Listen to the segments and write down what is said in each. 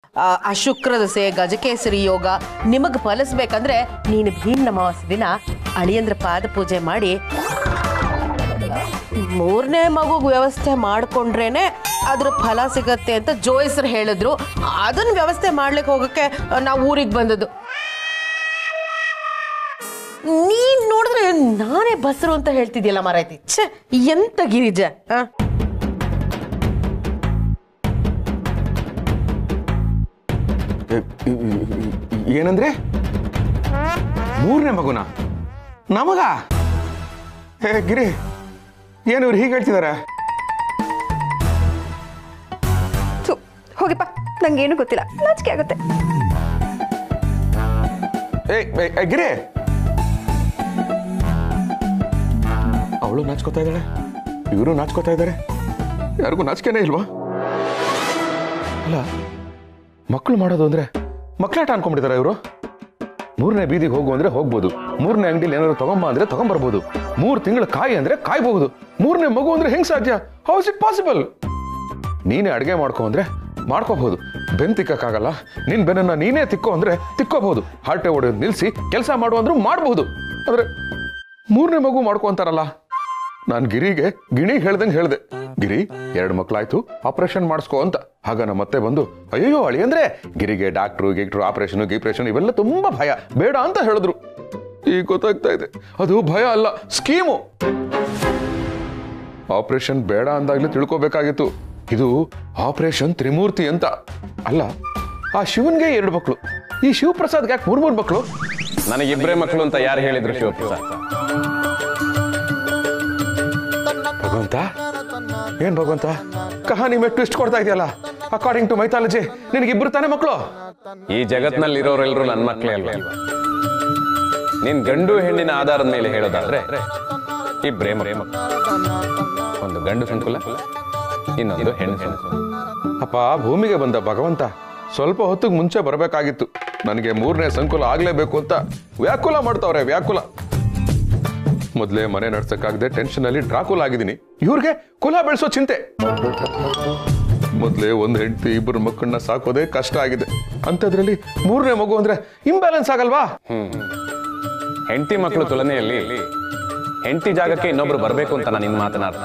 ಆ, ಆ ಶುಕ್ರ ದಸೆ ಗಜಕೇಸರಿ ಯೋಗ ನಿಮಗ್ ಫಲಿಸ್ಬೇಕಂದ್ರೆ ನೀನು ಭೀಮ್ನ ಅಮಾವಾಸ್ಯ ದಿನ ಅಳಿಯಂದ್ರ ಪಾದ ಪೂಜೆ ಮಾಡಿ ಮೂರನೇ ಮಗುಗ್ ವ್ಯವಸ್ಥೆ ಮಾಡ್ಕೊಂಡ್ರೇನೆ ಅದ್ರ ಫಲ ಸಿಗತ್ತೆ ಅಂತ ಜೋಯಿಸ್ರು ಹೇಳಿದ್ರು ಅದನ್ನ ವ್ಯವಸ್ಥೆ ಮಾಡ್ಲಿಕ್ಕೆ ಹೋಗಕ್ಕೆ ನಾವು ಊರಿಗೆ ಬಂದದ್ದು ನೀನ್ ನೋಡಿದ್ರೆ ನಾನೇ ಬಸರು ಅಂತ ಹೇಳ್ತಿದ್ಯಲ್ಲ ಮಾರಾಯ್ತಿ ಛೆ ಎಂತ ಗಿರಿಜ ಆ? ಏನಂದ್ರೆ ಮೂರನೇ ಮಗುನ ನಮಗ ಹೇ ಗಿರಿ ಏನು ಇವ್ರು ಹೀಗೆ ಹೇಳ್ತಿದಾರೆ ಥು, ಹೋಗಿಪ್ಪ ನಂಗೇನು ಗೊತ್ತಿಲ್ಲ ನಾಚಿಕೆ ಆಗುತ್ತೆ ಏ ಏ, ಏ, ಗಿರಿ ಅವಳು ನಾಚ್ಕೋತಾ ಇದ್ದಾಳೆ ಇವರು ನಾಚ್ಕೋತಾ ಇದ್ದಾರೆ ಯಾರಿಗೂ ನಾಚಿಕೆನೇ ಇಲ್ವಾ ಅಲ್ಲ ಮಕ್ಕಳು ಮಾಡೋದು ಅಂದ್ರೆ ಮಕ್ಕಳಾಟ ಅನ್ಕೊಂಡ್ಬಿಟ್ಟಿದಾರ ಇವರು ಮೂರನೇ ಬೀದಿಗೆ ಹೋಗು ಅಂದ್ರೆ ಹೋಗ್ಬೋದು ಮೂರನೇ ಅಂಗಡಿಲಿ ಏನಾದ್ರು ತಗೊಂಬ ಅಂದ್ರೆ ತಗೊಂಬರ್ಬೋದು ಮೂರು ತಿಂಗಳ ಕಾಯಿ ಅಂದ್ರೆ ಕಾಯ್ಬಹುದು ಮೂರನೇ ಮಗು ಅಂದ್ರೆ ಹೆಂಗ್ ಸಾಧ್ಯ ಹೌ ಇಸ್ ಇಟ್ ಪಾಸಿಬಲ್ ನೀನೇ ಅಡುಗೆ ಮಾಡ್ಕೊ ಅಂದ್ರೆ ಮಾಡ್ಕೋಬಹುದು ಬೆನ್ ತಿಕ್ಕಕ್ಕಾಗಲ್ಲ ನಿನ್ ಬೆನ್ನನ್ನ ನೀನೇ ತಿಕ್ಕೋ ಅಂದ್ರೆ ತಿಕ್ಕೋಬಹುದು ಹರಟೆ ಹೊಡೆಯೋದು ನಿಲ್ಸಿ ಕೆಲಸ ಮಾಡು ಅಂದ್ರೂ ಮಾಡಬಹುದು ಆದ್ರೆ ಮೂರನೇ ಮಗು ಮಾಡ್ಕೊ ಅಂತಾರಲ್ಲ ನಾನು ಗಿರಿಗೆ ಗಿಣಿ ಹೇಳ್ದಂಗೆ ಹೇಳ್ದೆ ಗಿರಿ ಎರಡು ಮಕ್ಳಾಯ್ತು ಆಪರೇಷನ್ ಮಾಡಿಸ್ಕೋ ಅಂತ ಆಗ ನಮ್ಮ ಮತ್ತೆ ಬಂದು ಅಯ್ಯೋ ಅಳಿ ಅಂದ್ರೆ ಗಿರಿಗೆ ಡಾಕ್ಟ್ರು ಗಿಕ್ಟ್ರು ಆಪರೇಷನ್ ಗೀಪರೇಷನ್ ಇವೆಲ್ಲ ತುಂಬಾ ಭಯ ಬೇಡ ಅಂತ ಹೇಳಿದ್ರು ಈಗ ಗೊತ್ತಾಗ್ತಾ ಇದೆ ಅದು ಭಯ ಅಲ್ಲ ಸ್ಕೀಮು ಆಪರೇಷನ್ ಬೇಡ ಅಂದಾಗ್ಲೇ ತಿಳ್ಕೊಬೇಕಾಗಿತ್ತು ಇದು ಆಪರೇಷನ್ ತ್ರಿಮೂರ್ತಿ ಅಂತ ಅಲ್ಲ ಆ ಶಿವನ್ಗೆ ಎರಡು ಮಕ್ಕಳು ಈ ಶಿವಪ್ರಸಾದ್ಗೆ ಯಾಕೆ ಮೂರ್ ಮೂರ್ ಮಕ್ಕಳು ನನಗಿಬ್ಬರೇ ಮಕ್ಕಳು ಅಂತ ಯಾರು ಹೇಳಿದ್ರು ಶಿವಪ್ರಸಾದ್ ಭಗವಂತ ಏನ್ ಭಗವಂತ ಕಹಾನಿ ಮೆಟ್ಟು ಇಷ್ಟು ಕೊಡ್ತಾ ಇದೆಯಲ್ಲ ಅಕಾರ್ಡಿಂಗ್ ಟು ಮೈಥಾಲಜಿ ನಿನಗಿಬ್ರು ತಾನೇ ಮಕ್ಕಳು ಈ ಜಗತ್ನಲ್ಲಿ ಇರೋರೆಲ್ಲರೂ ನನ್ನ ಮಕ್ಕಳೇ ಅಲ್ವಾ ನಿನ್ ಗಂಡು ಹೆಣ್ಣಿನ ಆಧಾರದ ಮೇಲೆ ಹೇಳೋದಾದ್ರೆ ಇಬ್ರೇ ಮಕ್ಕಳು ಒಂದು ಗಂಡು ಸಂಕುಲ ಇನ್ನೊಂದು ಹೆಣ್ಣು ಸಂಕುಲ ಅಪ್ಪ ಭೂಮಿಗೆ ಬಂದ ಭಗವಂತ ಸ್ವಲ್ಪ ಹೊತ್ತಿಗೆ ಮುಂಚೆ ಬರಬೇಕಾಗಿತ್ತು ನನಗೆ ಮೂರನೇ ಸಂಕುಲ ಆಗ್ಲೇಬೇಕು ಅಂತ ವ್ಯಾಕುಲ ಮಾಡ್ತಾವ್ರೆ ವ್ಯಾಕುಲ ಮೊದಲೇ ಮನೆ ನಡ್ಸಕ್ಕಾಗದೆ ಟೆನ್ಷನ್ ಅಲ್ಲಿ ಡ್ರಾಕುಲ್ ಆಗಿದ್ದೀನಿ ಇವ್ರಿಗೆ ಕುಲ ಬೆಳೆಸೋ ಚಿಂತೆ ಮೊದಲೇ ಒಂದು ಹೆಂಡತಿ ಇಬ್ಬರು ಮಕ್ಕಳನ್ನ ಸಾಕೋದೇ ಕಷ್ಟ ಆಗಿದೆ ಅಂಥದ್ರಲ್ಲಿ ಮೂರನೇ ಮಗು ಅಂದ್ರೆ ಇಂಬ್ಯಾಲೆನ್ಸ್ ಆಗಲ್ವಾ ಹೆಂಡತಿ ಮಕ್ಕಳು ತುಲನೆಯಲ್ಲಿ ಹೆಂಡತಿ ಜಾಗಕ್ಕೆ ಇನ್ನೊಬ್ರು ಬರ್ಬೇಕು ಅಂತ ನಾನು ಇನ್ ಮಾತನಾಡ್ತ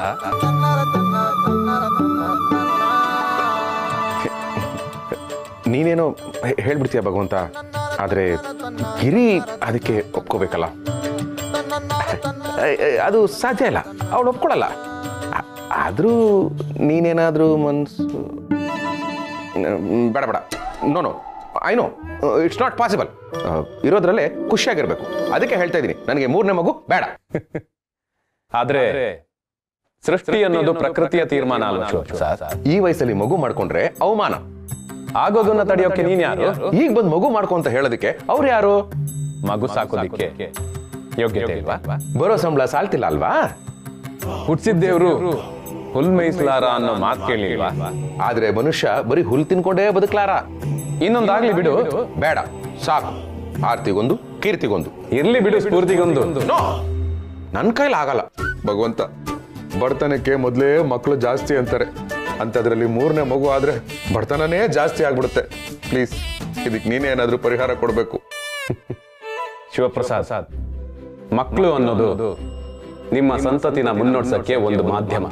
ನೀನೇನೋ ಹೇ- ಹೇಳ್ಬಿಡ್ತೀಯ ಭಗವಂತ ಆದ್ರೆ ಗಿರಿ ಅದಕ್ಕೆ ಒಪ್ಕೋಬೇಕಲ್ಲ ಏ, ಏ, ಅದು ಸಾಧ್ಯ ಇಲ್ಲ ಅವಳು ಒಪ್ಕೊಳ್ಳಲ್ಲ ಆ- ಆದ್ರೂ ನೀನೇನಾದ್ರೂ ಮನ್ಸು ಮ್, ಬೇಡ ಬೇಡ no no I know it's not possible ಇರೋದ್ರಲ್ಲೇ ಖುಷಿಯಾಗಿರ್ಬೇಕು ಅದಕ್ಕೆ ಹೇಳ್ತಾ ಇದ್ದೀನಿ ನನಗೆ ಮೂರನೇ ಮಗು ಬೇಡ ಆದ್ರೆ ಸೃಷ್ಟಿ ಅನ್ನೋದು ಪ್ರಕೃತಿಯ ತೀರ್ಮಾನ ಅಲ್ಲ ಶಿವಪ್ರಸಾದ್ ಈ ವಯಸ್ಸಲ್ಲಿ ಮಗು ಮಾಡ್ಕೊಂಡ್ರೆ ಅವಮಾನ ಆಗೋದನ್ನ ತಡೆಯೋಕೆ ನೀನ್ ಯಾರು ಈಗ ಬಂದು ಮಗು ಮಾಡ್ಕೊ ಅಂತ ಹೇಳೋದಕ್ಕೆ ಅವ್ರು ಯಾರು ಮಗು ಸಾಕೋದಿಕ್ಕೆ ಯೋಗ್ಯತೆ ಇಲ್ವಾ ಬರೋ ಸಂಬಳ ಸಾಲ್ತಿಲ್ಲ ಅಲ್ವಾ ಹುಟ್ಟಿಸಿದ್ದೇವ್ರು ಹುಲ್ ಮೇಯಿಸ್ಲಾರ ಅನ್ನೋ ಮಾತು ಕೇಳಿಲ್ವಾ ಆದ್ರೆ ಮನುಷ್ಯ ಬರೀ ಹುಲ್ ತಿನ್ಕೊಂಡೇ ಬದುಕ್ಲಾರ ಇನ್ನೊಂದಾಗ್ಲಿ ಬಿಡು ಬೇಡ ಸಾಕು ಆರ್ತಿಗೊಂದು ಕೀರ್ತಿಗೊಂದು ಇರ್ಲಿ ಬಿಡು ಸ್ಫೂರ್ತಿಗೊಂದು ನೋ ನನ್ನ ಕೈಲಿ ಆಗಲ್ಲ ಭಗವಂತ ಬಡತನಕ್ಕೆ ಮೊದಲೇ ಮಕ್ಕಳು ಜಾಸ್ತಿ ಅಂತಾರೆ ಅಂಥದ್ರಲ್ಲಿ ಮೂರನೇ ಮಗು ಆದ್ರೆ ಬಡತನನೇ ಜಾಸ್ತಿ ಆಗ್ಬಿಡುತ್ತೆ ಪ್ಲೀಸ್ ಇದಕ್ಕೆ ನೀನೇ ಏನಾದ್ರೂ ಪರಿಹಾರ ಕೊಡಬೇಕು ಶಿವಪ್ರಸಾದ್ ಮಕ್ಕಳು ಅನ್ನೋದು ನಿಮ್ಮ ಸಂತತಿನ ಮುನ್ನಡೆಸಕ್ಕೆ ಒಂದು ಮಾಧ್ಯಮ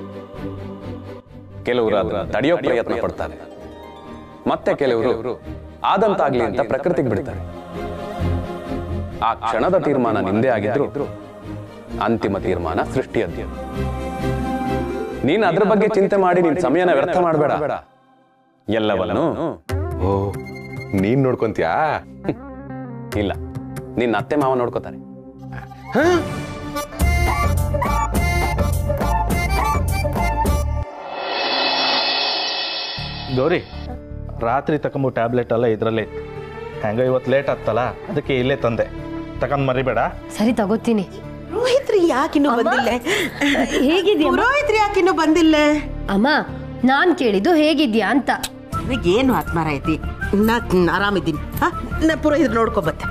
ಕೆಲವರು ಅದನ್ನ ತಡೆಯೋ ಪ್ರಯತ್ನ ಪಡ್ತಾರೆ ಮತ್ತೆ ಕೆಲವರು ಆದಂತಾಗ್ಲಿ ಅಂತ ಪ್ರಕೃತಿಗೆ ಬಿಡ್ತಾರೆ ಆ ಕ್ಷಣದ ತೀರ್ಮಾನ ನಿಂದೇ ಆಗಿದ್ರು ಅಂತಿಮ ತೀರ್ಮಾನ ಸೃಷ್ಟಿಯದ್ದು ನೀನ್ ಅದ್ರ ಬಗ್ಗೆ ಚಿಂತೆ ಮಾಡಿ ನಿನ್ ಸಮಯನ ವ್ಯರ್ಥ ಮಾಡಬೇಡ ಎಲ್ಲವನ್ನು ಓ ನೀನ್ ನೋಡ್ಕೊಂತ್ಯಾ ಇಲ್ಲ ನಿನ್ನ ಅತ್ತೆ ಮಾವ ನೋಡ್ಕೋತಾರೆ ಗೌರಿ ರಾತ್ರಿ ತಗೊಂಬು ಟ್ಯಾಬ್ಲೆಟ್ ಎಲ್ಲ ಇದರಲ್ಲೇ ಹೆಂಗ ಇವತ್ತು ಲೇಟ್ ಆಗ್ತಲ್ಲ ಅದಕ್ಕೆ ಇಲ್ಲೇ ತಂದೆ ತಗೊಂಡ್ ಮರಿಬೇಡ ಸರಿ ತಗೋತೀನಿ ಪುರೋಹಿತ್ರಿ ಯಾಕಿನ್ನೂ ಬಂದಿಲ್ಲ ಹೇಗಿದ್ಯಾ ಪುರೋಹಿತ್ರಿ ಯಾಕಿನ್ನೂ ಬಂದಿಲ್ಲ ಅಮ್ಮ ನಾನ್ ಕೇಳಿದ್ದು ಹೇಗಿದ್ಯಾ ಅಂತ ಏನು ಆತ್ಮಾರ ಐತಿ ನಾ ಆರಾಮಿದ್ದೀನಿ ಹಾ ನಾ ಪುರೋಹಿತ್ರು ನೋಡ್ಕೊಬತ್ತೆ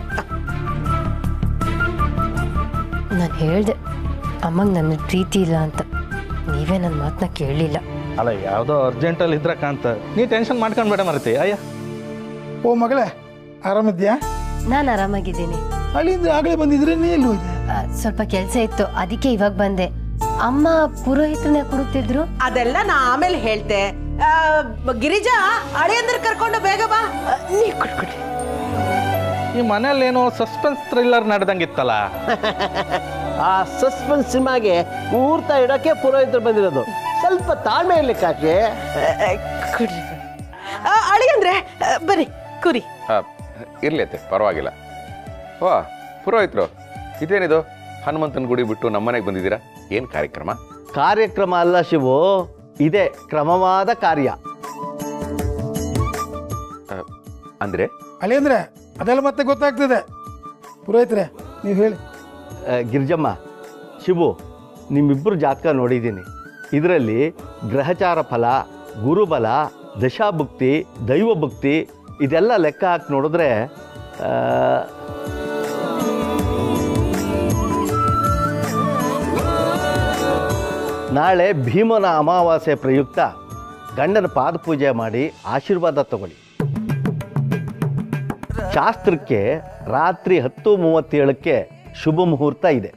ನಾನು ಹೇಳ್ದೆ ಅಮ್ಮಂಗೆ ನನ್ನ ಪ್ರೀತಿ ಇಲ್ಲ ಅಂತ ನೀವೇ ನನ್ನ ಮಾತನ್ನ ಕೇಳಲಿಲ್ಲ ಅಲ್ಲ ಯಾವುದೋ ಅರ್ಜೆಂಟಲ್ಲಿ ಇದ್ರ ಕಾಂತ ನೀ ಟೆನ್ಷನ್ ಮಾಡ್ಕೊಂಡ್ಬೇಡ ಮರತಿ ಅಯ್ಯ ಓ ಮಗಳೇ ಆರಾಮಿದ್ಯಾ ನಾನು ಆರಾಮಾಗಿದ್ದೀನಿ ಅಲ್ಲಿಂದ ಆಗಲೇ ಬಂದಿದ್ರೆ ನೀ ಎಲ್ಲಿ ಹೋದೆ ಆ, ಸ್ವಲ್ಪ ಕೆಲಸ ಇತ್ತು ಅದಕ್ಕೆ ಇವಾಗ ಬಂದೆ ಅಮ್ಮ ಪುರೋಹಿತನ ಕುಡುತ್ತಿದ್ರು ಅದೆಲ್ಲ ನಾ ಆಮೇಲೆ ಹೇಳ್ತೆ ಆ, ಗಿರಿಜಾ ಅಳಿಯಂದ್ರ ಕರ್ಕೊಂಡು ಬೇಗ ಬಾ ಆ, ನೀ ಕುಡ್ಕೊಡಿ ಈ ಮನೇಲಿ ಏನೋ ಸಸ್ಪೆನ್ಸ್ ಥ್ರಿಲ್ಲರ್ ನಡೆದಂಗಿತ್ತಲ್ಲ ಆ ಸಸ್ಪೆನ್ಸ್ ಸಿನಿಮಾಗೆ ಮುಹೂರ್ತ ಇಡೋಕೆ ಪುರೋಹಿತರು ಬಂದಿರೋದು ಸ್ವಲ್ಪ ತಾಳ್ಮೆ ಇರಲಿ ಕಾಶಿ ಕುಡ್ರಿ ಆ, ಅಳಿಯಂದ್ರೆ ಆ, ಬನ್ನಿ ಕುರಿ ಇರ್ಲಿ ಅತ್ತೆ ಪರವಾಗಿಲ್ಲ ವಾ ಪುರೋಹಿತ್ರು ಇದೇನಿದು ಹನುಮಂತನ ಗುಡಿ ಬಿಟ್ಟು ನಮ್ಮನೆಗೆ ಬಂದಿದ್ದೀರಾ ಏನು ಕಾರ್ಯಕ್ರಮ ಕಾರ್ಯಕ್ರಮ ಅಲ್ಲ ಶಿವು ಇದೆ ಕ್ರಮವಾದ ಕಾರ್ಯ ಆ, ಅಂದ್ರೆ ಅಲ್ಲಿ ಅಂದ್ರೆ ಅದೆಲ್ಲ ಮತ್ತೆ ಗೊತ್ತಾಗ್ತದೆ ಪುರೋಹಿತ್ರೆ ನೀವು ಹೇಳಿ ಆ, ಗಿರಿಜಮ್ಮ ಶಿವು ನಿಮ್ಮಿಬ್ಬರು ಜಾತಕ ನೋಡಿದ್ದೀನಿ ಇದರಲ್ಲಿ ಗ್ರಹಚಾರ ಫಲ ಗುರುಬಲ ದಶಾಭುಕ್ತಿ ದೈವಭುಕ್ತಿ ಇದೆಲ್ಲ ಲೆಕ್ಕ ಹಾಕಿ ನೋಡಿದ್ರೆ ಆ, ನಾಳೆ ಭೀಮನ ಅಮಾವಾಸ್ಯೆ ಪ್ರಯುಕ್ತ ಗಂಡನ ಪಾದಪೂಜೆ ಮಾಡಿ ಆಶೀರ್ವಾದ ತಗೊಳ್ಳಿ ಶಾಸ್ತ್ರಕ್ಕೆ ರಾತ್ರಿ ಹತ್ತು ಮೂವತ್ತೇಳಕ್ಕೆ ಶುಭ ಮುಹೂರ್ತ ಇದೆ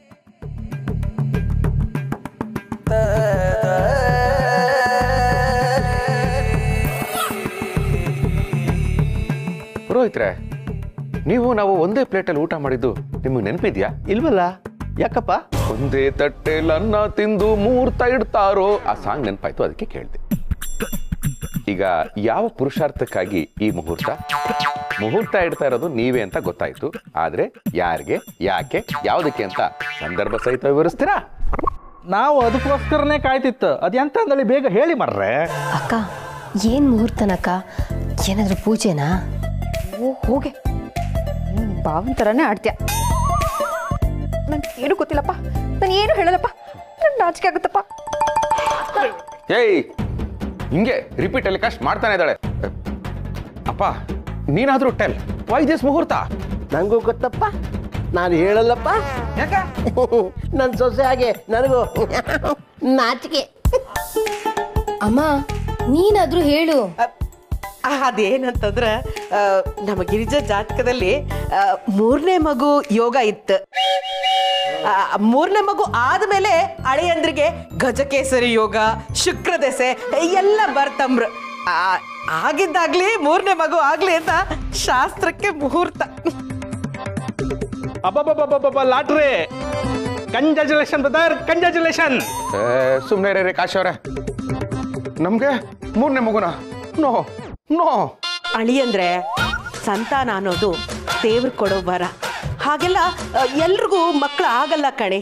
ಪುರೋಹಿತ್ರೆ ನೀವು ನಾವು ಒಂದೇ ಪ್ಲೇಟಲ್ಲಿ ಊಟ ಮಾಡಿದ್ದು ನಿಮಗೆ ನೆನಪಿದ್ಯಾ ಇಲ್ವಲ್ಲ ಯಾಕಪ್ಪ ಒಂದೇ ತಟ್ಟೆಲ್ ಅನ್ನ ತಿಂದು ಮುಹೂರ್ತ ಇಡ್ತಾರೋ ಆ ಸಾಂಗ್ ನೆನಪಾಯ್ತು ಅದಕ್ಕೆ ಕೇಳಿದೆ ಈಗ ಯಾವ ಪುರುಷಾರ್ಥಕ್ಕಾಗಿ ಈ ಮುಹೂರ್ತ ಮುಹೂರ್ತ ಇಡ್ತಾ ಇರೋದು ನೀವೇ ಅಂತ ಗೊತ್ತಾಯ್ತು ಆದ್ರೆ ಯಾರಿಗೆ ಯಾಕೆ ಯಾವುದಕ್ಕೆ ಅಂತ ಸಂದರ್ಭ ಸಹಿತ ವಿವರಿಸ್ತೀರಾ ನಾವು ಅದಕ್ಕೋಸ್ಕರನೇ ಕಾಯ್ತಿತ್ತು ಅದೆಂತ ಅಂದಳಿ ಬೇಗ ಹೇಳಿ ಮರ್ರೆ ಅಕ್ಕ ಏನ್ ಮುಹೂರ್ತನಕ್ಕ ಏನಾದ್ರೂ ಪೂಜೆನಾ ಓ ಹೋಗೆ ನೀನ್ ಬಾವನ್ ಥರನೇ ಆಡ್ತೀಯ ನಂಗೆ ಏನು ಗೊತ್ತಿಲ್ಲಪ್ಪ ನಾನು ಏನು ಹೇಳಲ್ಲಪ್ಪ ನಂಗೆ ನಾಚಿಕೆ ಆಗುತ್ತಪ್ಪ ಏಯ್ ಹಿಂಗೆ ರಿಪೀಟ್ ಟೆಲಿಕಾಸ್ಟ್ ಮಾಡ್ತಾನೆ ಇದ್ದಾಳೆ ಅಪ್ಪ ನೀನಾದ್ರೂ ಟೆಲ್ ವೈ ದಿಸ್ ಮುಹೂರ್ತ ನನಗೂ ಗೊತ್ತಪ್ಪ ನಾನು ಹೇಳಲ್ಲಪ್ಪ ನನ್ನ ಸೊಸೆ ಹಾಗೆ ನನಗೂ ನಾಚಿಕೆ ಅಮ್ಮ ನೀನಾದ್ರೂ ಹೇಳು ಆ, ಅದೇನಂತಂದ್ರೆ ಆ, ನಮ್ಮ ಗಿರಿಜಾ ಜಾತಕದಲ್ಲಿ ಆ, ಮೂರನೇ ಮಗು ಯೋಗ ಇತ್ತು ಆ, ಮೂರನೇ ಮಗು ಆದ್ಮೇಲೆ ಅಳೆಯಂದ್ರಿಗೆ ಗಜಕೇಸರಿ ಯೋಗ ಶುಕ್ರ ದೆಸೆ ಎಲ್ಲ ಬರ್ತಂಬ್ರು ಆ, ಆಗಿದ್ದಾಗ್ಲಿ ಮೂರನೇ ಮಗು ಆಗ್ಲಿ ಅಂತ ಶಾಸ್ತ್ರಕ್ಕೆ ಮುಹೂರ್ತ ಅಬ್ಬಬ್ಬಬ್ಬಬ್ಬ ಲಾಟ್ರಿ ಕಂಗ್ರ್ಯಾಚುಲೇಷನ್ ಬ್ರದರ್ ಕಂಗ್ರ್ಯಾಚುಲೇಷನ್ ಸುಮ್ಮನೆ ರೇ ಕಾಶ್ ಅವ್ರೆ ನಮ್ಗೆ ಮೂರನೇ ಮಗುನ ನೋ ನೋ ಅಳಿಯಂದ್ರೆ ಸಂತಾನ ಅನ್ನೋದು ದೇವ್ರು ಕೊಡೋ ವರ ಹಾಗೆಲ್ಲ ಆ, ಎಲ್ರಿಗೂ ಮಕ್ಕಳು ಆಗಲ್ಲ ಕಣೆ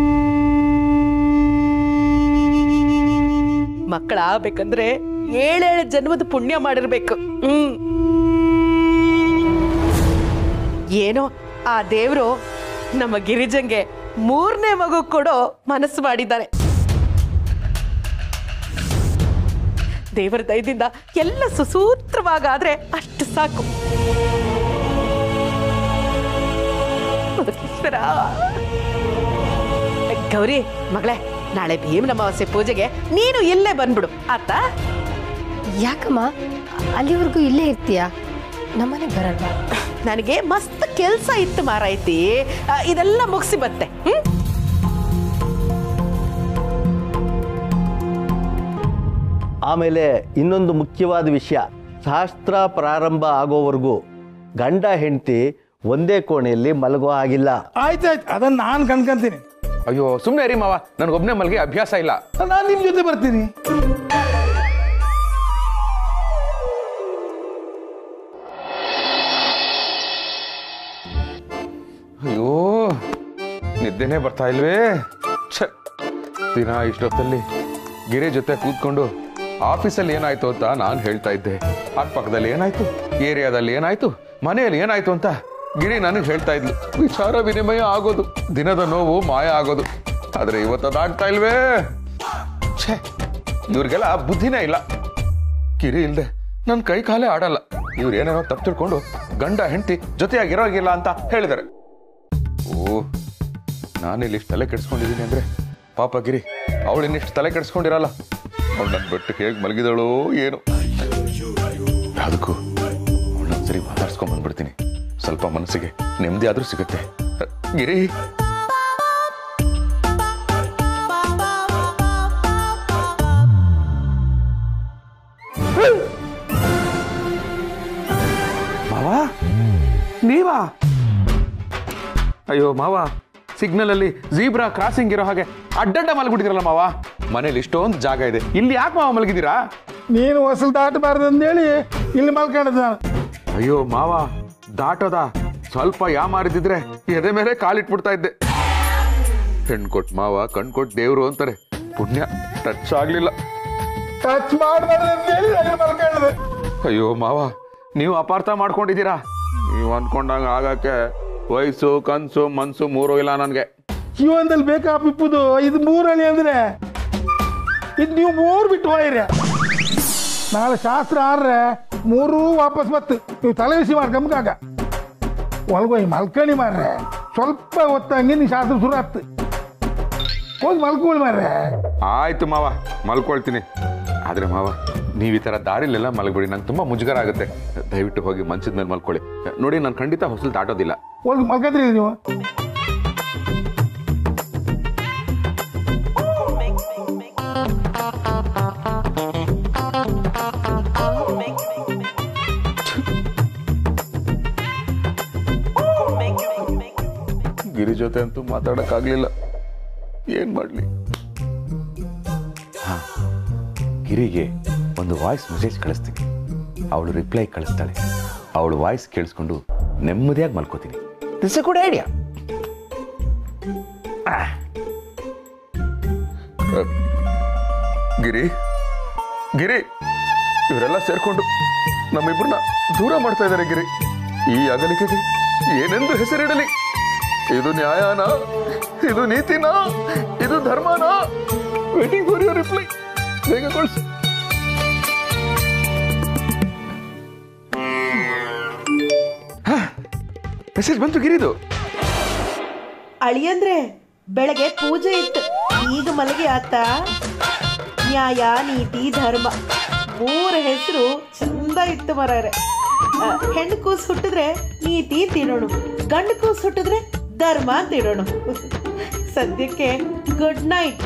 ಮಕ್ಕಳು ಆಗ್ಬೇಕಂದ್ರೆ ಏಳೇಳು ಜನ್ಮದ ಪುಣ್ಯ ಮಾಡಿರ್ಬೇಕು ಹ್ಮ್ ಏನೋ ಆ ದೇವ್ರು ನಮ್ಮ ಗಿರಿಜಂಗೆ ಮೂರನೇ ಮಗು ಕೊಡೋ ಮನಸ್ಸು ಮಾಡಿದ್ದಾರೆ ದೇವರ ದಯದಿಂದ ಎಲ್ಲ ಸುಸೂತ್ರವಾಗಾದ್ರೆ ಅಷ್ಟು ಸಾಕು ಈಶ್ವರ ಗೌರಿ ಮಗಳೇ ನಾಳೆ ಭೀಮನ ಅಮಾವಾಸ್ಯೆ ಪೂಜೆಗೆ ನೀನು ಇಲ್ಲೇ ಬಂದ್ಬಿಡು ಆತ ಯಾಕಮ್ಮ ಅಲ್ಲಿವರೆಗೂ ಇಲ್ಲೇ ಇರ್ತೀಯಾ ನಮ್ಮನೆಗೆ ಬರಲ್ವಾ ನನಗೆ ಮಸ್ತ್ ಕೆಲ್ಸ ಇತ್ತು ಮಾರಾಯ್ತಿ ಆ, ಇದೆಲ್ಲ ಮುಗಿಸಿ ಬತ್ತೆ ಹ್ಮ್ ಆಮೇಲೆ ಇನ್ನೊಂದು ಮುಖ್ಯವಾದ ವಿಷಯ ಶಾಸ್ತ್ರ ಪ್ರಾರಂಭ ಆಗೋವರೆಗೂ ಗಂಡ ಹೆಂಡತಿ ಒಂದೇ ಕೋಣೆಯಲ್ಲಿ ಮಲಗೋ ಹಾಗಿಲ್ಲ ಆಯ್ತಾಯ್ತು ಅದನ್ನ ನಾನು ಕಣ್ಕಂತೀನಿ ಅಯ್ಯೋ ಸುಮ್ಮನೆ ರೀ ಮಾವ ನನಗೊಬ್ಬನೇ ಮಲ್ಗೆ ಅಭ್ಯಾಸ ಇಲ್ಲ ನಾನು ನಿಮ್ಮ ಜೊತೆ ಬರ್ತೀನಿ ಅಯ್ಯೋ ನಿದ್ದೆನೇ ಬರ್ತಾ ಇಲ್ವೇ ಛ ದಿನ ಇಷ್ಟೊತ್ತಲ್ಲಿ ಗಿರಿ ಜೊತೆ ಕೂತ್ಕೊಂಡು ಆಫೀಸಲ್ಲಿ ಏನಾಯ್ತು ಅಂತ ನಾನು ಹೇಳ್ತಾ ಇದ್ದೆ ಅಕ್ಕಪಕ್ಕದಲ್ಲಿ ಏನಾಯ್ತು ಏರಿಯಾದಲ್ಲಿ ಏನಾಯ್ತು ಮನೆಯಲ್ಲಿ ಏನಾಯ್ತು ಅಂತ ಗಿರಿ ನನಗೆ ಹೇಳ್ತಾ ಇದ್ಲು ವಿಚಾರ ವಿನಿಮಯ ಆಗೋದು ದಿನದ ನೋವು ಮಾಯ ಆಗೋದು ಆದ್ರೆ ಇವತ್ತು ಅದಾಗ್ತಾ ಇಲ್ವೇ ಛೇ ಇವ್ರಿಗೆಲ್ಲ ಬುದ್ಧಿನೇ ಇಲ್ಲ ಕಿರಿ ಇಲ್ದೆ ನನ್ನ ಕೈ ಕಾಲೇ ಆಡಲ್ಲ ಇವ್ರು ಏನೇನೋ ತಪ್ಪು ತಿಳ್ಕೊಂಡು ಗಂಡ ಹೆಂಡತಿ ಜೊತೆಯಾಗಿರೋಗಿಲ್ಲ ಅಂತ ಹೇಳಿದ್ದಾರೆ ಓ ನಾನಿಲ್ಲಿ ಇಷ್ಟು ತಲೆ ಕೆಡಿಸ್ಕೊಂಡಿದ್ದೀನಿ ಅಂದ್ರೆ ಪಾಪ ಗಿರಿ ಅವಳು ಇನ್ನಿಷ್ಟು ತಲೆ ಕೆಡಿಸ್ಕೊಂಡಿರಲ್ಲ ಅವಳು ನನ್ನ ಬಿಟ್ಟು ಹೇಗೆ ಮಲಗಿದಳು ಏನು ಯಾವುದಕ್ಕೂ ಅವಳನ್ನ ಸರಿ ಮಾತಾಡ್ಸ್ಕೊಂಡ್ ಬಂದ್ಬಿಡ್ತೀನಿ ಸ್ವಲ್ಪ ಮನಸ್ಸಿಗೆ ನೆಮ್ಮದಿ ಆದ್ರೂ ಸಿಗುತ್ತೆ ಗಿರಿ ಮಾವ ನೀವಾ ಅಯ್ಯೋ ಮಾವ ಸಿಗ್ನಲ್ ಅಲ್ಲಿ ಜೀಬ್ರಾ ಕ್ರಾಸಿಂಗ್ ಇರೋ ಹಾಗೆ ಅಡ್ಡಡ್ಡ ಮಲಗ್ಬಿಟ್ಟಿದ್ರಲ್ಲ ಮಾವ ಮನೇಲಿ ಇಷ್ಟೊಂದು ಜಾಗ ಇದೆ ಇಲ್ಲಿ ಯಾಕೆ ಮಾವ ಮಲಗಿದ್ದೀರಾ ನೀನು ಹೊಸಲು ದಾಟಬಾರ್ದು ಅಂದೇಳಿ ಇಲ್ಲಿ ಮಲ್ಕೊಂಡಿದ್ದೆ ನಾನು ಅಯ್ಯೋ ಮಾವ ದಾಟೋದ ಸ್ವಲ್ಪ ಯಾಮಾರಿದ್ರೆ ಎದೆ ಮೇಲೆ ಕಾಲಿಟ್ಬಿಡ್ತಾ ಇದ್ದೆ ಹೆಣ್ ಕೊಟ್ ಮಾವ ಕಣ್ ಕೊಟ್ ದೇವ್ರು ಅಂತಾರೆ ಪುಣ್ಯ ಟಚ್ ಆಗ್ಲಿಲ್ಲ ಟಚ್ ಮಾಡಬಾರ್ದು ಅಂತೇಳಿ ನಾನು ಮಲ್ಕೊಂಡಿದ್ದೆ ಅಯ್ಯೋ ಮಾವ ನೀವು ಅಪಾರ್ಥ ಮಾಡ್ಕೊಂಡಿದ್ದೀರಾ ನೀವು ಅನ್ಕೊಂಡಂಗ ಆಗಕ್ಕೆ ವಯಸ್ಸು ಕನ್ಸು ಮನ್ಸು ಮೂರು ಇಲ್ಲ ನನಗೆ ಜೀವನದಲ್ಲಿ ಬೇಕಾ ಪಿಪ್ಪುದು ಇದು ಮೂರಳಿ ಅಂದ್ರೆ ಇದು ನೀವು ಮೂರು ಬಿಟ್ಟು ಹೋಯ್ರಿ ನಾಳೆ ಶಾಸ್ತ್ರ ಆಡ್ರೆ ಮೂರು ವಾಪಸ್ ಬತ್ತು ನೀವು ತಲೆ ಬಿಸಿ ಮಾಡಿ ಗಮ್ಕಾಗ ಒಳಗೋಯ್ ಮಲ್ಕಣಿ ಮಾರ್ರೆ ಸ್ವಲ್ಪ ಹೊತ್ತಂಗೆ ನೀವು ಶಾಸ್ತ್ರ ಶುರು ಆತ್ತು ಹೋಗಿ ಮಲ್ಕೊಳ್ಳಿ ಮಾರ್ರೆ ಆಯ್ತು ಮಾವ ಮಲ್ಕೊಳ್ತೀನಿ ಆದ್ರೆ ಮಾವ ನೀವು ಈ ತರ ದಾರಿಲೆಲ್ಲ ಮಲಗ್ಬಿಡಿ ನಂಗೆ ತುಂಬಾ ಮುಜುಗರ ಆಗುತ್ತೆ ದಯವಿಟ್ಟು ಹೋಗಿ ಮಂಚದ ಮೇಲೆ ಮಲ್ಕೊಳ್ಳಿ ನೋಡಿ ನಾನು ಖಂಡಿತ ಹೊಸಲು ದಾಟೋದಿಲ್ಲ ಹೋಗಿ ಮಲ್ಕದ್ರಿ ನೀವು ಗಿರಿ ಜೊತೆ ಅಂತೂ ಮಾತಾಡಕ್ಕಾಗ್ಲಿಲ್ಲ ಏನ್ ಮಾಡ್ಲಿ ಗಿರಿಗೆ ಒಂದು ವಾಯ್ಸ್ ಮೆಸೇಜ್ ಕಳಿಸ್ತೀನಿ ಅವಳು ರಿಪ್ಲೈ ಕಳಿಸ್ತಾಳೆ ಅವಳು ವಾಯ್ಸ್ ಕೇಳಿಸ್ಕೊಂಡು ನೆಮ್ಮದಿಯಾಗಿ ಮಲ್ಕೋತೀನಿ ದಿಸ್ ಕೂಡ ಐಡಿಯಾ ಗಿರಿ ಗಿರಿ ಇವರೆಲ್ಲ ಸೇರ್ಕೊಂಡು ನಮ್ಮಿಬ್ಬರನ್ನ ದೂರ ಮಾಡ್ತಾ ಇದ್ದಾರೆ ಗಿರಿ ಈ ಅಗಲಿಕೆಗೆ ಏನೆಂದು ಹೆಸರಿಡಲಿ ಇದು ನ್ಯಾಯನ ಇದು ನೀತಿನಾ ಇದು ಧರ್ಮನಾ ವೇಟಿಂಗ್ ಫಾರ್ ಯುವರ್ ರಿಪ್ಲೈ ಬೇಗ ಕಳಿಸು ಮೆಸೇಜ್ ಬಂತು ಗಿರಿದು ಅಳಿಯಂದ್ರೆ ಬೆಳಗ್ಗೆ ಪೂಜೆ ಇತ್ತು ಈಗ ಮಲಗಿ ಆತ ನ್ಯಾಯ ನೀತಿ ಧರ್ಮ ಮೂರು ಹೆಸರು ಚಂದ ಇತ್ತು ಮರಾರೆ ಆ, ಹೆಣ್ಣು ಕೂಸು ಹುಟ್ಟಿದ್ರೆ ನೀತಿ ತಿನ್ನೋಣ ಗಂಡು ಕೂಸು ಹುಟ್ಟಿದ್ರೆ ಧರ್ಮ ತಿನ್ನೋಣ ಸದ್ಯಕ್ಕೆ ಗುಡ್ ನೈಟ್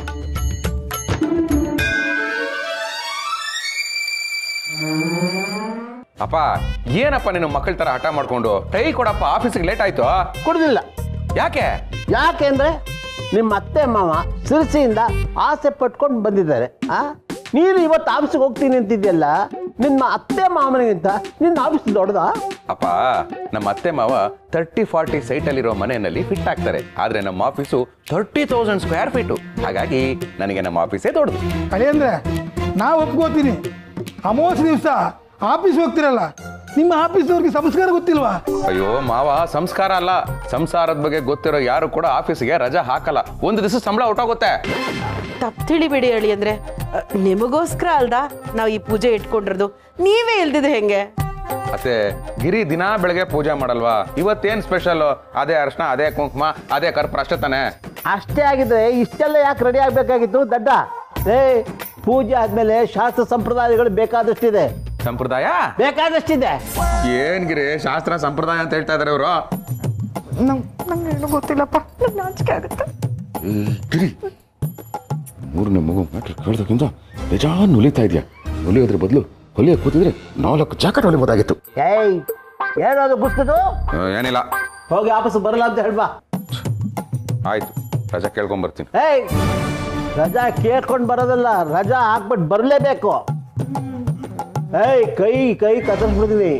ಅಪ್ಪ ಏನಪ್ಪ ನೀನು ಮಕ್ಕಳ ತರ ಹಠ ಮಾಡ್ಕೊಂಡು ಟೈ ಕೊಡಪ್ಪ ಆಫೀಸಿಗೆ ಲೇಟ್ ಆಯ್ತು ಕೊಡುದಿಲ್ಲ ಯಾಕೆ ಯಾಕೆಂದ್ರೆ ನಿಮ್ಮ ಅತ್ತೆ ಮಾವ ಸಿರಸಿಯಿಂದ ಆಸೆ ಪಟ್ಕೊಂಡು ಬಂದಿದ್ದಾರೆ ಆ ನೀನು ಇವತ್ತು ಆಫೀಸಿಗೆ ಹೋಗ್ತೀನಿ ಅಂತಿದ್ಯಲ್ಲ ನಿಮ್ಮ ಅತ್ತೆ ಮಾವನಿಗಿಂತ ನಿನ್ನ ಆಫೀಸ್ ದೊಡ್ಡದಾ ಅಪ್ಪ ನಮ್ಮ ಅತ್ತೆ ಮಾವ ತರ್ಟಿ ಫಾರ್ಟಿ ಸೈಟ್ ಅಲ್ಲಿರೋ ಮನೆಯಲ್ಲಿ ಫಿಟ್ ಆಗ್ತಾರೆ ಆದ್ರೆ ನಮ್ಮ office thirty thousand square feet ಹಾಗಾಗಿ ನನಗೆ ನಮ್ಮ ಆಫೀಸೇ ದೊಡ್ಡದು ಅದೇ ಅಂದ್ರೆ ನಾ ಒಪ್ಕೋತೀನಿ ಅಮೋಸ್ ದಿವಸ ಆಫೀಸ್ ಹೋಗ್ತಿರಲ್ಲ ನಿಮ್ಮ ಆಫೀಸ್ನವ್ರಿಗೆ ಸಂಸ್ಕಾರ ಗೊತ್ತಿಲ್ವಾ ಅಯ್ಯೋ ಮಾವ ಸಂಸ್ಕಾರ ಅಲ್ಲ ಸಂಸಾರದ ಬಗ್ಗೆ ಗೊತ್ತಿರೋ ಯಾರು ಕೂಡ ಆಫೀಸಿಗೆ ರಜಾ ಹಾಕಲ್ಲ ಒಂದು ದಿವಸ ಸಂಬಳ ಹೊಟ್ಟೋಗುತ್ತೆ ತಪ್ಪು ತಿಳಿಬೇಡಿ ಹೇಳಿ ಅಂದ್ರೆ ಅ, ನಿಮಗೋಸ್ಕರ ಅಲ್ದಾ ನಾವು ಈ ಪೂಜೆ ಇಟ್ಕೊಂಡಿರೋದು ನೀವೇ ಇಲ್ದಿದ್ದು ಹೆಂಗೆ ಮತ್ತೆ ಗಿರಿ ದಿನಾ ಬೆಳಗ್ಗೆ ಪೂಜೆ ಮಾಡಲ್ವಾ ಇವತ್ತೇನ್ ಸ್ಪೆಷಲ್ ಅದೇ ಅರ್ಶನ ಅದೇ ಕುಂಕುಮ ಅದೇ ಕರ್ಪೂರ ಅಷ್ಟೇ ತಾನೆ ಅಷ್ಟೇ ಆಗಿದ್ರೆ ಇಷ್ಟೆಲ್ಲ ಯಾಕೆ ರೆಡಿ ಆಗಬೇಕಾಗಿತ್ತು ದಡ್ಡ ಏ ಪೂಜೆ ಆದ್ಮೇಲೆ ಶಾಸ್ತ್ರ ಸಂಪ್ರದಾಯಗಳು ಬೇಕಾದಷ್ಟಿದೆ ಸಂಪ್ರದಾಯ ಬೇಕಾದಷ್ಟಿದೆ ಏನ್ ಗಿರಿ ಶಾಸ್ತ್ರ ಸಂಪ್ರದಾಯ ಅಂತ ಹೇಳ್ತಾ ಇದಾರೆ ಇವರು ನಂಗೆ ಗೊತ್ತಿಲ್ಲಪ್ಪ ನಂಗೆ ನಾಚಿಕೆ ಆಗುತ್ತೆ ಗಿರಿ ಮೂರನೇ ಮಗು ಮ್ಯಾಟ್ರ್ ಕೇಳ್ದಕ್ಕಿಂತ ಬೇಜಾನ್ ನುಲಿತಾ ಇದೆಯಾ ನುಲಿಯೋದ್ರ ಬದಲು ಹೊಲಿಯ ಕೂತಿದ್ರೆ ನಾಲ್ಕು ಜಾಕೆಟ್ ಹೊಲಿಬೋದಾಗಿತ್ತು ಏಯ್ ಏನದು ಗುಸ್ತದು ಆ, ಏನಿಲ್ಲ ಹೋಗಿ ಆಫೀಸ್ ಬರಲ್ಲ ಅಂತ ಹೇಳ್ಬಾ ಆಯ್ತು ರಜಾ ಕೇಳ್ಕೊಂಡ್ ಬರ್ತೀನಿ ಏಯ್ ರಜಾ ಕೇಳ್ಕೊಂಡು ಬರೋದಲ್ಲ ರಜಾ ಹಾಕ್ಬಿಟ್ಟು ಬರಲೇಬೇಕು ಏಯ್ ಕೈ ಕೈ ಕತ್ತರಿಸ್ಬಿಡ್ತೀನಿ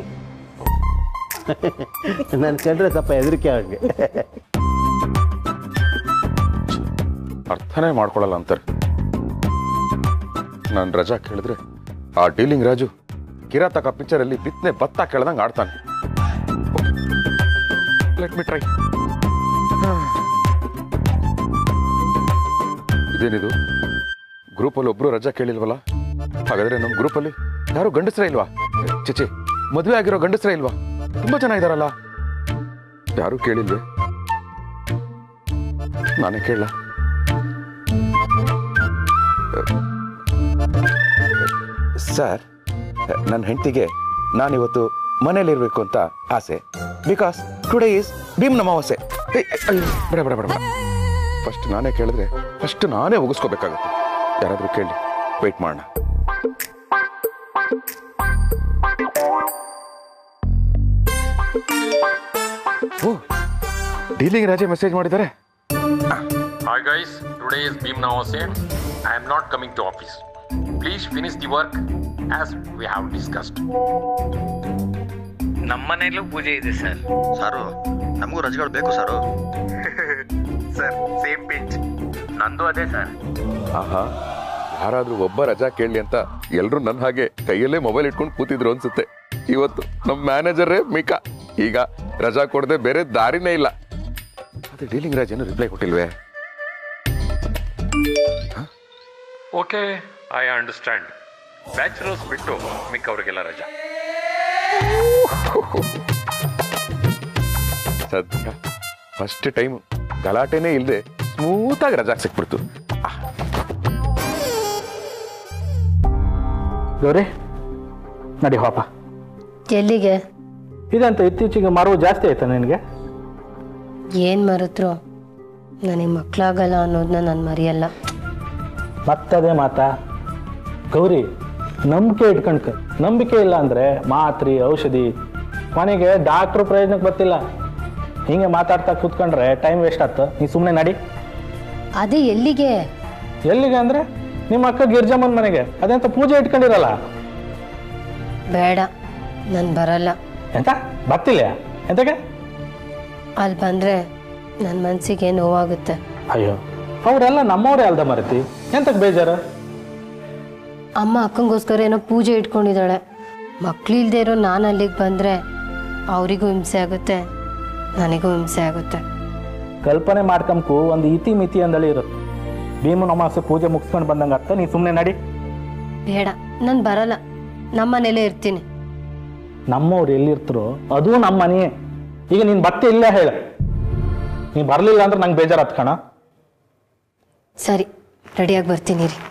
ನನ್ನ ಕಂಡ್ರೆ ಸ್ವಲ್ಪ ಹೆದರಿಕೆ ಅವ್ರಿಗೆ ಅರ್ಥನೇ ಮಾಡ್ಕೊಳಲ್ಲ ಅಂತಾರೆ ನಾನು ರಜಾ ಕೇಳಿದ್ರೆ ಆ ಡೀಲಿಂಗ್ ರಾಜು ಕಿರಾತಕ ಪಿಕ್ಚರ್ ಅಲ್ಲಿ ಬಿತ್ತನೆ ಭತ್ತ ಕೇಳ್ದಂಗೆ ಆಡ್ತಾನೆ ಲೆಟ್ ಮಿ ಟ್ರೈ ಇದೇನಿದು ಗ್ರೂಪಲ್ಲಿ ಒಬ್ರು ರಜಾ ಕೇಳಿಲ್ವಲ್ಲ ಹಾಗಾದ್ರೆ ನಮ್ಮ ಗ್ರೂಪಲ್ಲಿ ಯಾರು ಗಂಡಸ್ರೇ ಇಲ್ವಾ ಚಿಚಿ ಮದುವೆ ಆಗಿರೋ ಗಂಡಸ್ರೇ ಇಲ್ವಾ ತುಂಬಾ ಜನ ಇದಾರಲ್ಲ ಯಾರು ಕೇಳಿಲ್ವೇ ನಾನೇ ಕೇಳಲ್ಲ ಸರ್ ನನ್ನ ಹೆಂಡತಿಗೆ ನಾನಿವತ್ತು ಮನೇಲಿರ್ಬೇಕು ಅಂತ ಆಸೆ ಬಿಕಾಸ್ ಟುಡೇ ಈಸ್ ಭೀಮ್ ನಮಾವಾಸೆ ಏಯ್, ಅಯ್ಯೋ, ಬೇಡ ಬೇಡ ಬೇಡ ಬೇಡ ಫಸ್ಟ್ ನಾನೇ ಕೇಳಿದ್ರೆ ಫಸ್ಟ್ ನಾನೇ ಮುಗಿಸ್ಕೋಬೇಕಾಗುತ್ತೆ ಯಾರಾದ್ರೂ ಕೇಳಿ ವೆಯ್ಟ್ ಮಾಡೋಣ ಓ ಡೀಲಿಂಗ್ ರಾಜೆ ಮೆಸೇಜ್ ಮಾಡಿದ್ದಾರೆ Hi guys, today is Bhim Nawase. I am not coming to office. Please finish the work as we have discussed. ನಮ್ಮನೇಲೂ ಪೂಜೆ ಇದೆ ಸರ್ ಸಾರು ನಮಗೂ ರಜೆಗಳು ಬೇಕು ಸಾರು ಸರ್ ಸೇಮ್ ಪಿಂಚ್ ನಂದು ಅದೇ ಸರ್ ಆಹಾ ಯಾರಾದ್ರೂ ಒಬ್ಬ ರಜಾ ಕೇಳಲಿ ಅಂತ ಎಲ್ರು ನನ್ನ ಹಾಗೆ ಕೈಯಲ್ಲೇ ಮೊಬೈಲ್ ಇಟ್ಕೊಂಡು ಕೂತಿದ್ರು ಅನ್ಸುತ್ತೆ ಇವತ್ತು ನಮ್ಮ ಮ್ಯಾನೇಜರೇ ಮಿಕಾ ಈಗ ರಜಾ ಕೊಡದೆ ಬೇರೆ ದಾರಿನೇ ಇಲ್ಲ ಅದೇ ಡೀಲಿಂಗ್ ರಾಜ್ ಏನು ರಿಪ್ಲೈ ಕೊಟ್ಟಿಲ್ವೇ ಓಕೆ ಐ ಅಂಡರ್ಸ್ಟ್ಯಾಂಡ್ ಬ್ಯಾಚುಲರ್ಸ್ ಬಿಟ್ಟು ಮಿಕ್ಕವರಿಗೆಲ್ಲ ರಜಾ ಸದ್ಯ ಫಸ್ಟ್ ಟೈಮ್ ಗಲಾಟೆನೇ ಇಲ್ಲದೆ ಸ್ಮೂತಾಗಿ ರಜಾ ಸಿಕ್ಬಿಡ್ತು ಗೌರಿ ನಡಿ ಹೋಪ ಎಲ್ಲಿಗೆ ಇದಂತ ಇತ್ತೀಚೆಗೆ ಮರವು ಜಾಸ್ತಿ ಆಯ್ತಾ ನಿನಗೆ ಏನು ಮರೆತ್ರು ನನಗೆ ಮಕ್ಕಳಾಗಲ್ಲ ಅನ್ನೋದನ್ನ ನಾನು ಮರೆಯಲ್ಲ ಮತ್ತದೇ ಮಾತಾ ಗೌರಿ ನಂಬಿಕೆ ಇಟ್ಕಣ್ಕ ನಂಬಿಕೆ ಇಲ್ಲ ಅಂದ್ರೆ ಮಾತ್ರೆ ಔಷಧಿ ಕೊನೆಗೆ ಡಾಕ್ಟ್ರು ಪ್ರಯೋಜನಕ್ಕೆ ಬರ್ತಿಲ್ಲ ಹಿಂಗೆ ಮಾತಾಡ್ತಾ ಕೂತ್ಕೊಂಡ್ರೆ ಟೈಮ್ ವೇಸ್ಟ್ ಆಯ್ತು ನೀ ಸುಮ್ಮನೆ ನಡಿ ಅದೇ ಎಲ್ಲಿಗೆ ಎಲ್ಲಿಗೆ ಅಂದ್ರೆ ನಿಮ್ಮ ಅಕ್ಕ ಗಿರ್ಜಮ್ಮನ ಮನೆಗೆ ಅದೆಂತ ಪೂಜೆ ಇಟ್ಕೊಂಡಿರಲ್ಲ ಬೇಡ ನಾನು ಬರಲ್ಲ ಎಂತ ಬರ್ತಿಲ್ಲ ಎಂತಕ್ಕೆ ಅಲ್ಲಿ ಬಂದರೆ ನನ್ನ ಮನಸ್ಸಿಗೆ ನೋವಾಗುತ್ತೆ ಅಯ್ಯೋ ಅವರೆಲ್ಲ ನಮ್ಮವರೇ ಅಲ್ದ ಮರತಿ ಎಂತಕ್ಕೆ ಬೇಜಾರು ಅಮ್ಮ ಅಕ್ಕಂಗೋಸ್ಕರ ಏನೋ ಪೂಜೆ ಇಟ್ಕೊಂಡಿದ್ದಾಳೆ ಮಕ್ಳಿಲ್ದೇ ಇರೋ ನಾನು ಅಲ್ಲಿಗೆ ಬಂದರೆ ಅವರಿಗೂ ಹಿಂಸೆ ಆಗುತ್ತೆ ನನಗೂ ಹಿಂಸೆ ಆಗುತ್ತೆ ಕಲ್ಪನೆ ಮಾಡ್ಕೊಂಬಕು ಒಂದು ಇತಿ ಮಿತಿ ಅಂದಳಿ ಇರುತ್ತೆ ಭೀಮನ ಅಮಾವಾಸ್ಯೆ ಪೂಜೆ ಮುಗಿಸ್ಕೊಂಡು ಬಂದಂಗೆ ಅರ್ಥ ನೀ ಸುಮ್ಮನೆ ನಡಿ ಬೇಡ ನಾನು ಬರಲ್ಲ ನಮ್ಮ ಮನೇಲೇ ಇರ್ತೀನಿ ನಮ್ಮವ್ರು ಎಲ್ಲಿರ್ತಾರೋ ಅದು ನಮ್ಮ ಮನೆಯೇ ಈಗ ನೀನು ಬತ್ತೆ ಇಲ್ಲೇ ಹೇಳ ನೀ ಬರಲಿಲ್ಲ ಅಂದ್ರೆ ನಂಗೆ ಬೇಜಾರು ಕಣ ಸರಿ ರೆಡಿಯಾಗಿ ಬರ್ತೀನಿ ರೀ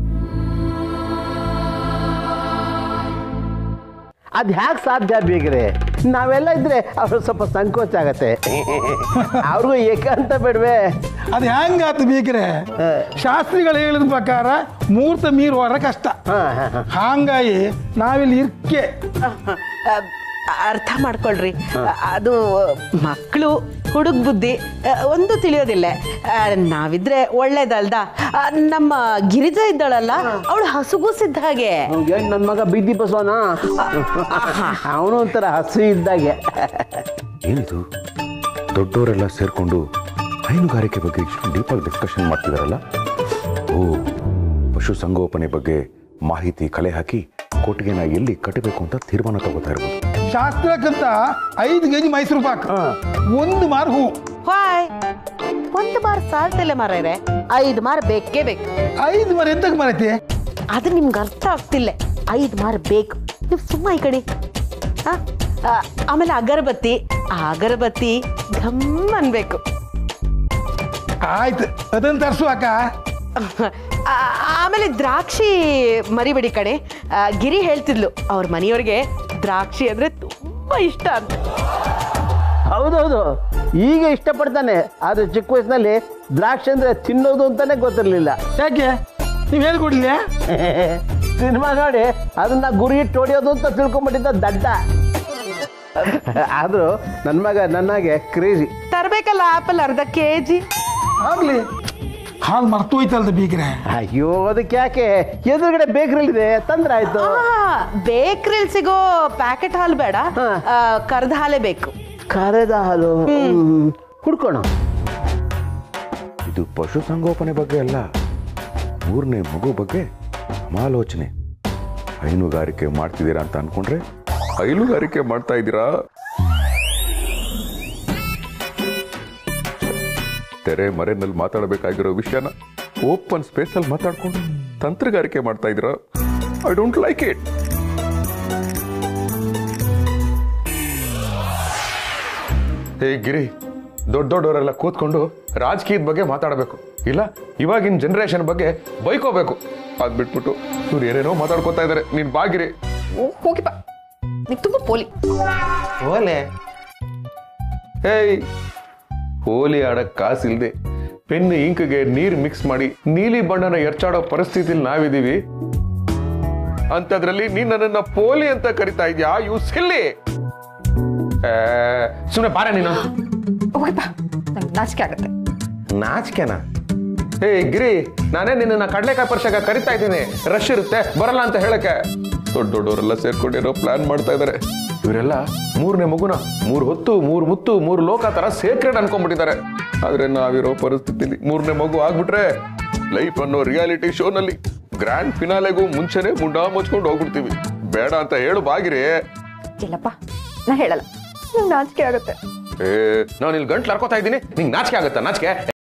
ಅದು ಹ್ಯಾಕ್ ಸಾಧ್ಯ ಬೇಗ್ರೆ ನಾವೆಲ್ಲ ಇದ್ರೆ ಅವ್ರು ಸ್ವಲ್ಪ ಸಂಕೋಚ ಆಗತ್ತೆ ಅವ್ರಿಗೂ ಏಕಾಂತ ಬೇಡ್ವೆ ಅದು ಹೆಂಗಾತು ಬೇಕ್ರೆ ಶಾಸ್ತ್ರಿಗಳು ಹೇಳಿದ ಪ್ರಕಾರ ಮುಹೂರ್ತ ಮೀರುವಾರ ಕಷ್ಟ ಹಂಗಾಗಿ ನಾವಿಲ್ಲಿ ಇರ್ಕೆ ಅರ್ಥ ಮಾಡ್ಕೊಳ್ರಿ ಅದು ಮಕ್ಕಳು ಹುಡುಗ ಬುದ್ಧಿ ಆ, ಒಂದು ತಿಳಿಯೋದಿಲ್ಲ ಆ, ನಾವಿದ್ರೆ ಒಳ್ಳೇದಲ್ದ ಆ, ನಮ್ಮ ಗಿರಿಜಾ ಇದ್ದಾಳಲ್ಲ ಅವಳು ಹಸುಗೂಸಿದ್ದ ಹಾಗೆ ನನ್ನ ಮಗ ಬೀದಿ ಬಸವನ ಅವನು ಒಂಥರ ಹಸು ಇದ್ದಾಗೆ ಏನಿದು ದೊಡ್ಡವರೆಲ್ಲ ಸೇರ್ಕೊಂಡು ಹೈನುಗಾರಿಕೆ ಬಗ್ಗೆ ಇಷ್ಟು ಡೀಪಾಗಿ ಡಿಸ್ಕಷನ್ ಮಾಡ್ತಿದಾರಲ್ಲ ಓ ಪಶು ಸಂಗೋಪನೆ ಬಗ್ಗೆ ಮಾಹಿತಿ ಕಲೆ ಹಾಕಿ ಕೊಟ್ಟಿಗೆನ ಎಲ್ಲಿ ಕಟ್ಟಬೇಕು ಅಂತ ತೀರ್ಮಾನ ತಗೋತಾ ಇರ್ಬೋದು ಶಾಸ್ತ್ರಕ್ಕಂತ ಐದು ಕೆಜಿ ಮೈಸೂರು ಪಾಕ್ ಒಂದು ಮಾರು ಹೂ ಹಾಯ್ ಒಂದು ಮಾರು ಸಾಲ್ತಲ್ಲ ಮಾರ್ರೆ ಐದು ಮಾರು ಬೇಕೇ ಬೇಕು ಐದು ಮಾರು ಎಂತಕ್ಕೆ ಮರೈತಿ ಅದು ನಿಮ್ಗೆ ಅರ್ಥ ಆಗ್ತಿಲ್ಲ ಐದು ಮಾರು ಬೇಕು ನೀವು ಸುಮ್ಮ ಈ ಕಡೆ ಆ, ಆ, ಆಮೇಲೆ ಅಗರಬತ್ತಿ ಆ ಅಗರಬತ್ತಿ ಘಮ್ ಅನ್ಬೇಕು ಆಯ್ತು ಅದನ್ನ ತರ್ಸು ಅಕ್ಕ ಆ, ಆಮೇಲೆ ದ್ರಾಕ್ಷಿ ಮರಿಬೇಡಿ ಕಣೆ ಆ, ಗಿರಿ ಹೇಳ್ತಿದ್ಲು ಅವ್ರ ಮನೆಯವ್ರಿಗೆ ದ್ರಾಕ್ಷಿ ಅಂದ್ರೆ ತುಂಬಾ ಇಷ್ಟ ಅಂತ ಹೌದೌದು ಈಗ ಇಷ್ಟಪಡ್ತಾನೆ ಆದ್ರೆ ಚಿಕ್ಕ ವಯಸ್ಸಿನಲ್ಲಿ ದ್ರಾಕ್ಷಿ ಅಂದ್ರೆ ತಿನ್ನೋದು ಅಂತಾನೆ ಗೊತ್ತಿರ್ಲಿಲ್ಲ ಯಾಕೆ ನೀವು ಹೇಳ್ಕೊಡ್ಲಿಲ್ಲ ಸಿನಿಮಾ ನೋಡಿ ಅದನ್ನ ಗುರಿ ಇಟ್ಟು ಹೊಡಿಯೋದು ಅಂತ ತಿಳ್ಕೊಂಬಿಟ್ಟಿದ್ದ ದಡ್ಡ ಆದ್ರೂ ನನ್ನ ಮಗ ನನ್ನಾಗೆ ಕ್ರೇಜಿ ತರ್ಬೇಕಲ್ಲ ಆಪಲ್ ಅರ್ಧ ಕೆ ಜಿ ಆಗ್ಲಿ ಹಾಲು ಮರ್ತು ಹೋಯ್ತಲ್ದ ಬೀಗ್ರೆ ಅಯ್ಯೋ ಅದಕ್ಕೆ ಯಾಕೆ ಎದುರುಗಡೆ ಬೇಕ್ರಲ್ಲಿದೆ ತಂದ್ರೆ ಆಯ್ತು ಬೇಕ್ರಿಲ್ ಸಿಗೋ ಪ್ಯಾಕೆಟ್ ಹಾಲು ಬೇಡ ಕರ್ದ ಹಾಲೇ ಬೇಕು ಕರೆದ ಹಾಲು ಹ್ಮ್. ಹುಡ್ಕೋಣ ಇದು ಪಶು ಸಂಗೋಪನೆ ಬಗ್ಗೆ ಅಲ್ಲ ಮೂರನೇ ಮಗು ಬಗ್ಗೆ ಸಮಾಲೋಚನೆ ಹೈನುಗಾರಿಕೆ ಮಾಡ್ತಿದ್ದೀರಾ ಅಂತ ಅನ್ಕೊಂಡ್ರೆ ಹೈನುಗಾರಿಕೆ ಮಾಡ್ತಾ ಇದ್ದೀರಾ ತೆರೆ ಮರೆನಲ್ಲಿ ಮಾತಾಡಬೇಕಾಗಿರೋ ವಿಷಯನ ಓಪನ್ ಸ್ಪೇಸಲ್ಲಿ ಮಾತಾಡ್ಕೊಂಡು ತಂತ್ರಗಾರಿಕೆ ಮಾಡ್ತಾ ಇದ್ದೀರಾ I don't like it hey Giri ದೊಡ್ಡ ದೊಡ್ಡವರೆಲ್ಲ ಕೂತ್ಕೊಂಡು ರಾಜಕೀಯದ ಬಗ್ಗೆ ಮಾತಾಡಬೇಕು ಇಲ್ಲ ಇವಾಗಿನ ಜನರೇಷನ್ ಬಗ್ಗೆ ಬೈಕೋಬೇಕು ಅದ್ ಬಿಟ್ಬಿಟ್ಟು ಇವ್ರು ಏನೇನೋ ಮಾತಾಡ್ಕೋತಾ ಇದಾರೆ ನೀನ್ ಬಾಗಿರಿ ಹೋಗಿಪ್ಪ ನೀನು ತುಂಬ ಪೋಲಿ ಓಲೆ ಏಯ್ ಹೋಲಿ ಆಡಕ್ ಕಾಸಿಲ್ದೆ ಪೆನ್ ಇಂಕ್ಗೆ ನೀರ್ ಮಿಕ್ಸ್ ಮಾಡಿ ನೀಲಿ ಬಣ್ಣನ ಎರ್ಚಾಡೋ ಪರಿಸ್ಥಿತಿಲಿ ನಾವಿದೀವಿ ಅಂತದ್ರಲ್ಲಿ ನೀನ್ ನನ್ನನ್ನ ಪೋಲಿ ಅಂತ ಕರಿತಾ ಇದ್ಯಾ ಯು ಸಿಲ್ಲಿ ಸುಮ್ಮನೆ ಬಾರ ನೀನು ಹೋಗಪ್ಪ ನಂಗೆ ನಾಚಿಕೆ ಆಗುತ್ತೆ ನಾಚಿಕೆನಾ ಏ ಗಿರಿ ನಾನೇ ನಿನ್ನ ಕಡ್ಲೆಕಾಯಿ ಪರ್ಷಾಗ ಕರಿತಾ ಇದ್ದೀನಿ ರಶ್ ಇರುತ್ತೆ ಬರಲ್ಲ ಅಂತ ಹೇಳಕ್ಕೆ ದೊಡ್ಡ ದೊಡ್ಡವರೆಲ್ಲ ಸೇರ್ಕೊಂಡಿರೋ ಪ್ಲಾನ್ ಮಾಡ್ತಾ ಇದಾರೆ ಇವರೆಲ್ಲ ಮೂರನೇ ಮಗುನ ಮೂರ್ ಹೊತ್ತು ಮೂರ್ ಮುತ್ತು ಮೂರ್ ಲೋಕ ತರ ಸೇಕ್ರೆಡ್ ಅನ್ಕೊಂಡ್ಬಿಟ್ಟಿದ್ದಾರೆ ಆದ್ರೆ ನಾವಿರೋ ಪರಿಸ್ಥಿತಿಲಿ ಮೂರನೇ ಮಗು ಆಗ್ಬಿಟ್ರೆ ಲೈಫ್ ಅನ್ನೋ ರಿಯಾಲಿಟಿ ಶೋನಲ್ಲಿ ಗ್ರ್ಯಾಂಡ್ ಫಿನಾಲೆಗೂ ಮುಂಚೆನೆ ಮುಂಡಾ ಮುಚ್ಕೊಂಡು ಹೋಗ್ಬಿಡ್ತೀವಿ ಬೇಡ ಅಂತ ಹೇಳು ಬಾಗಿರಿ ಇಲ್ಲಪ್ಪ ನಾ ಹೇಳಲ್ಲ ನಂಗೆ ನಾಚಿಕೆ ಆಗುತ್ತೆ ಏ ನಾನು ಇಲ್ಲಿ ಗಂಟ್ಲು ಹರ್ಕೋತಾ ಇದ್ದೀನಿ ನಿಂಗೆ ನಾಚಿಕೆ ಆಗುತ್ತಾ ನಾಚಿಕೆ